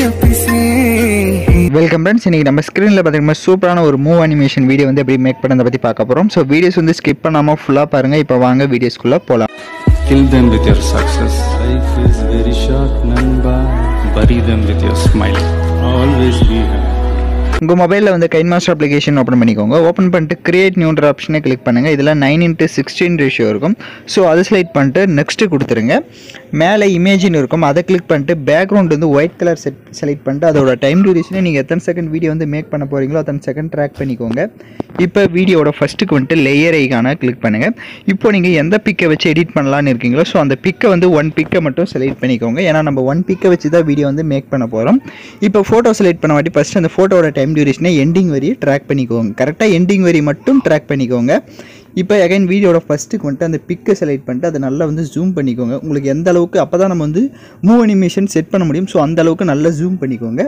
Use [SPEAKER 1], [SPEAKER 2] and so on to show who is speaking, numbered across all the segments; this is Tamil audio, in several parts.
[SPEAKER 1] பிசி
[SPEAKER 2] வெல்கம் ஃப்ரெண்ட்ஸ் இன்னைக்கு நம்ம ஸ்க்ரீனில் பார்த்தீங்கன்னா சூப்பரான ஒரு மூவ் அனிமேஷன் வீடியோ வந்து எப்படி மேக் பண்ணதை பற்றி பார்க்க போகிறோம் ஸோ வீடியோஸ் வந்து ஸ்கிப் பண்ணாமல் ஃபுல்லாக பாருங்கள் இப்போ வாங்க வீடியோஸ்குள்ளே போகலாம்
[SPEAKER 3] Kill them with your success. Life is very short, Namba. Bury them with your smile. Always be happy.
[SPEAKER 2] உங்கள் மொபைலில் வந்து கைன் மாஸ்டர் அப்ளிகேஷன் ஓப்பன் பண்ணிக்கோங்க ஓப்பன் பண்ணிட்டு கிரியேட் நியூன்ற ஆப்ஷனை கிளிக் பண்ணுங்கள் இதில் நைன் இன்ட்டு சிக்ஸ்டீன் ரேஷியோ இருக்கும் ஸோ அதை செலக்ட் பண்ணிட்டு நெக்ஸ்ட்டு கொடுத்துருங்க மேலே இமேஜின் இருக்கும் அதை கிளிக் பண்ணிட்டு பேக்ரவுண்ட் வந்து ஒயிட் கலர் செட் செலக்ட் பண்ணிட்டு அதோட டைம் டியூரேஷனை நீங்கள் எத்தனை செகண்ட் வீடியோ வந்து மேக் பண்ண போகிறீங்களோ அத்தனை செகண்ட் ட்ராக் பண்ணிக்கோங்க இப்போ வீடியோட ஃபஸ்ட்டுக்கு வந்துட்டு லேயர் ஐக்கான கிளிக் பண்ணுங்கள் இப்போ நீங்கள் எந்த பிக்கை வச்சு எடிட் பண்ணலான்னு இருக்கீங்களோ ஸோ அந்த பிக்கை வந்து ஒன் பிக்கை மட்டும் செலக்ட் பண்ணிக்கோங்க ஏன்னா நம்ம ஒன் பிக்கை வச்சு தான் வீடியோ வந்து மேக் பண்ண போகிறோம் இப்போ ஃபோட்டோ செலக்ட் பண்ண வாட்டி ஃபஸ்ட் அந்த ஃபோட்டோட டைம் டியூரேஷனை எண்டிங் வரி ட்ராக் பண்ணிக்கோங்க கரெக்டாக எண்டிங் வரி மட்டும் ட்ராக் பண்ணிக்கோங்க இப்போ அகைன் வீடியோட ஃபஸ்ட்டுக்கு வந்துட்டு அந்த பிக்கை செலக்ட் பண்ணிட்டு அதை நல்லா வந்து ஜூம் பண்ணிக்கோங்க உங்களுக்கு எந்த அளவுக்கு அப்போ தான் நம்ம வந்து மூவ் அனிமேஷன் செட் பண்ண முடியும் ஸோ அந்த அளவுக்கு நல்லா ஜூம் பண்ணிக்கோங்க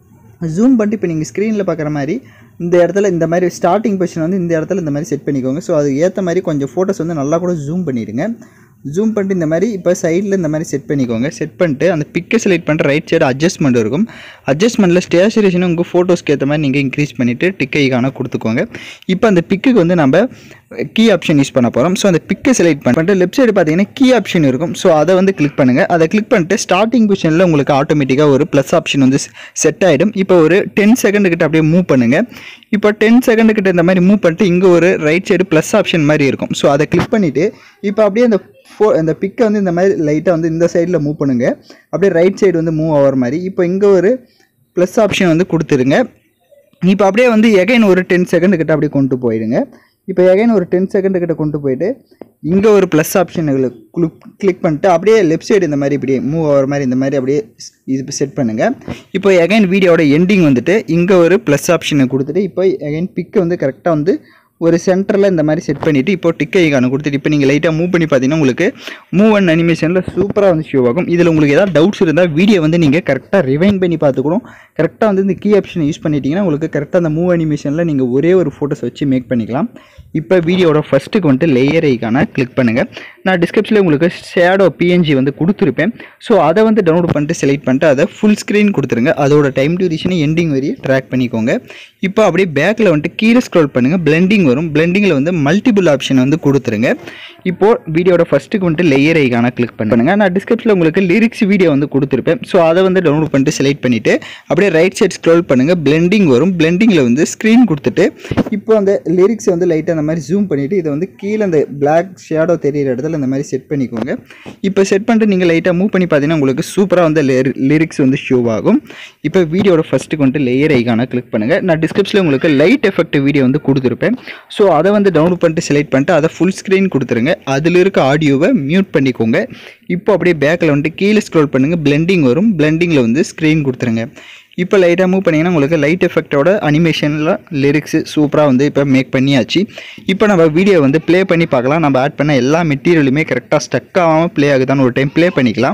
[SPEAKER 2] ஜூம் பண்ணிட்டு இப்போ நீங்கள் ஸ்க்ரீனில் பார்க்குற மாதிரி இந்த இடத்துல இந்த மாதிரி ஸ்டார்டிங் பொசிஷன் வந்து இந்த இடத்துல இந்த மாதிரி செட் பண்ணிக்கோங்க ஸோ அதுக்கு ஏற்ற மாதிரி கொஞ்சம் ஃபோட்டோஸ் வந்து நல்லா கூட ஜூம் பண்ணிடுங்க ஜூம் பண்ணிட்டு இந்த மாதிரி இப்போ சைடில் இந்த மாதிரி செட் பண்ணிக்கோங்க செட் பண்ணிட்டு அந்த பிக்கை செலக்ட் பண்ணிட்டு ரைட் சைடு அட்ஜஸ்ட்மெண்ட் இருக்கும் அட்ஜஸ்ட்மெண்ட்டில் ஸ்டேச்சுரேஷனும் உங்கள் ஃபோட்டோஸ்க்கு ஏற்ற மாதிரி நீங்கள் இன்க்ரீஸ் பண்ணிவிட்டு டிக் ஐக்கான கொடுத்துக்கோங்க இப்போ அந்த பிக்குக்கு வந்து நம்ம கீ ஆப்ஷன் யூஸ் பண்ண போகிறோம் ஸோ அந்த பிக்கை செலக்ட் பண்ணிட்டு லெஃப்ட் சைடு பார்த்தீங்கன்னா கீ ஆப்ஷன் இருக்கும் ஸோ அதை வந்து கிளிக் பண்ணுங்கள் அதை கிளிக் பண்ணிட்டு ஸ்டார்டிங் பொசிஷனில் உங்களுக்கு ஆட்டோமேட்டிக்காக ஒரு ப்ளஸ் ஆப்ஷன் வந்து செட் ஆகிடும் இப்போ ஒரு டென் செகண்ட் கிட்ட அப்படியே மூவ் பண்ணுங்கள் இப்போ டென் செகண்ட் கிட்ட இந்த மாதிரி மூவ் பண்ணிட்டு இங்கே ஒரு ரைட் சைடு ப்ளஸ் ஆப்ஷன் மாதிரி இருக்கும் ஸோ அதை கிளிக் பண்ணிவிட்டு இப்போ அப்படியே அந்த ஃபோ அந்த பிக்கை வந்து இந்த மாதிரி லைட்டாக வந்து இந்த சைடில் மூவ் பண்ணுங்க அப்படியே ரைட் சைடு வந்து மூவ் ஆகிற மாதிரி இப்போ இங்கே ஒரு ப்ளஸ் ஆப்ஷன் வந்து கொடுத்துருங்க இப்போ அப்படியே வந்து எகைன் ஒரு டென் செகண்ட் கிட்ட அப்படியே கொண்டு போயிடுங்க இப்போ எகைன் ஒரு டென் செகண்ட் கிட்ட கொண்டு போயிட்டு இங்கே ஒரு ப்ளஸ் ஆப்ஷன் கிளிக் பண்ணிட்டு அப்படியே லெஃப்ட் சைடு இந்த மாதிரி இப்படியே மூவ் ஆகிற மாதிரி இந்த மாதிரி அப்படியே இது செட் பண்ணுங்கள் இப்போ எகைன் வீடியோட எண்டிங் வந்துட்டு இங்கே ஒரு ப்ளஸ் ஆப்ஷனை கொடுத்துட்டு இப்போ எகைன் பிக்கை வந்து கரெக்டாக வந்து ஒரு சென்டரில் இந்த மாதிரி செட் பண்ணிவிட்டு இப்போ டிக் ஐக்கான கொடுத்துட்டு இப்போ நீங்கள் லைட்டாக மூவ் பண்ணி பார்த்தீங்கன்னா உங்களுக்கு மூவ் அண்ட் அனிமேஷனில் சூப்பராக வந்து ஷோ ஆகும் இதில் உங்களுக்கு ஏதாவது டவுட்ஸ் இருந்தால் வீடியோ வந்து நீங்கள் கரெக்டாக ரிவைன் பண்ணி பார்த்துக்கணும் கரெக்டாக வந்து இந்த கீ ஆப்ஷனை யூஸ் பண்ணிட்டீங்கன்னா உங்களுக்கு கரெக்டாக அந்த மூவ் அனிமேஷனில் நீங்கள் ஒரே ஒரு ஃபோட்டோஸ் வச்சு மேக் பண்ணிக்கலாம் இப்போ வீடியோட ஃபஸ்ட்டுக்கு வந்துட்டு லேயர் ஐக்கான கிளிக் பண்ணுங்கள் நான் டிஸ்கிரிப்ஷனில் உங்களுக்கு ஷேடோ பிஎன்ஜி வந்து கொடுத்துருப்பேன் ஸோ அதை வந்து டவுன்லோட் பண்ணிட்டு செலக்ட் பண்ணிட்டு அதை ஃபுல் ஸ்க்ரீன் கொடுத்துருங்க அதோட டைம் டியூரேஷனை எண்டிங் வரையும் ட்ராக் பண்ணிக்கோங்க இப்போ அப்படியே பேக்கில் வந்துட்டு கீழே ஸ்க்ரோல் பண்ணுங்கள் பிளெண்டிங் வரும் பிளெண்டிங்கில் வந்து மல்டிபிள் ஆப்ஷன் வந்து கொடுத்துருங்க இப்போது வீடியோட ஃபஸ்ட்டுக்கு வந்துட்டு லேயர் ஐக்கான கிளிக் பண்ணுங்க நான் டிஸ்கிரிப்ஷனில் உங்களுக்கு லிரிக்ஸ் வீடியோ வந்து கொடுத்துருப்பேன் ஸோ அதை வந்து டவுன்லோட் பண்ணிட்டு செலக்ட் பண்ணிவிட்டு அப்படியே ரைட் சைட் ஸ்க்ரோல் பண்ணுங்கள் பிளெண்டிங் வரும் பிளெண்டிங்கில் வந்து ஸ்க்ரீன் கொடுத்துட்டு இப்போ அந்த லிரிக்ஸ் வந்து லைட்டாக அந்த மாதிரி ஜூம் பண்ணிவிட்டு இதை வந்து கீழே அந்த பிளாக் ஷேடோ தெரியிற இடத்துல இந்த மாதிரி செட் பண்ணிக்கோங்க இப்போ செட் பண்ணிட்டு நீங்கள் லைட்டாக மூவ் பண்ணி பார்த்தீங்கன்னா உங்களுக்கு சூப்பராக வந்து லிரிக்ஸ் வந்து ஷோ ஆகும் இப்போ வீடியோட ஃபஸ்ட்டுக்கு வந்துட்டு லேயர் ஐக்கான கிளிக் பண்ணுங்கள் நான் டிஸ்கிரிப்ஷனில் உங்களுக்கு லைட் எஃபெக்ட் வீடியோ வந்து கொடுத்துருப்பேன் ஸோ அதை வந்து டவுன்லோட் பண்ணிட்டு செலக்ட் பண்ணிட்டு அதை ஃபுல் ஸ்க்ரீன் கொடுத்துருங்க அதில் இருக்க ஆடியோவை மியூட் பண்ணிக்கோங்க இப்போ அப்படியே பேக்கில் வந்துட்டு கீழே ஸ்க்ரோல் பண்ணுங்கள் பிளெண்டிங் வரும் பிளெண்டிங்கில் வந்து ஸ்க்ரீன் கொடுத்துருங்க இப்போ லைட்டாக மூவ் பண்ணிங்கன்னா உங்களுக்கு லைட் எஃபெக்டோட அனிமேஷனில் லிரிக்ஸு சூப்பராக வந்து இப்போ மேக் பண்ணியாச்சு இப்போ நம்ம வீடியோ வந்து ப்ளே பண்ணி பார்க்கலாம் நம்ம ஆட் பண்ண எல்லா மெட்டீரியலுமே கரெக்டாக ஸ்டக் ஆகாமல் ப்ளே ஆகுதான்னு ஒரு டைம் ப்ளே பண்ணிக்கலாம்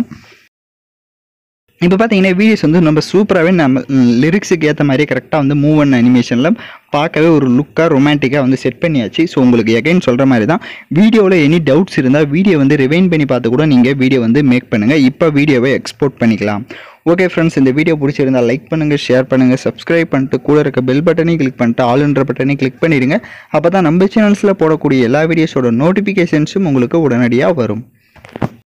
[SPEAKER 2] இப்போ பார்த்தீங்கன்னா வீடியோஸ் வந்து நம்ம சூப்பராகவே நம்ம லிரிக்ஸுக்கு ஏற்ற மாதிரி கரெக்டாக வந்து மூவ் பண்ண அனிமேஷனில் பார்க்கவே ஒரு லுக்காக ரொமான்டிக்காக வந்து செட் பண்ணியாச்சு ஸோ உங்களுக்கு எகைன் சொல்கிற மாதிரி தான் வீடியோவில் எனி டவுட்ஸ் இருந்தால் வீடியோ வந்து ரிவைன் பண்ணி பார்த்து கூட நீங்கள் வீடியோ வந்து மேக் பண்ணுங்கள் இப்போ வீடியோவை எக்ஸ்போர்ட் பண்ணிக்கலாம் ஓகே ஃப்ரெண்ட்ஸ் இந்த வீடியோ பிடிச்சிருந்தா லைக் பண்ணுங்கள் ஷேர் பண்ணுங்கள் சப்ஸ்கிரைப் பண்ணிட்டு கூட இருக்க பெல் பட்டனையும் கிளிக் பண்ணிட்டு ஆல்ன்ற பட்டனையும் கிளிக் பண்ணிடுங்க அப்போ தான் நம்ம சேனல்ஸில் போடக்கூடிய எல்லா வீடியோஸோட நோட்டிஃபிகேஷன்ஸும் உங்களுக்கு உடனடியாக வரும்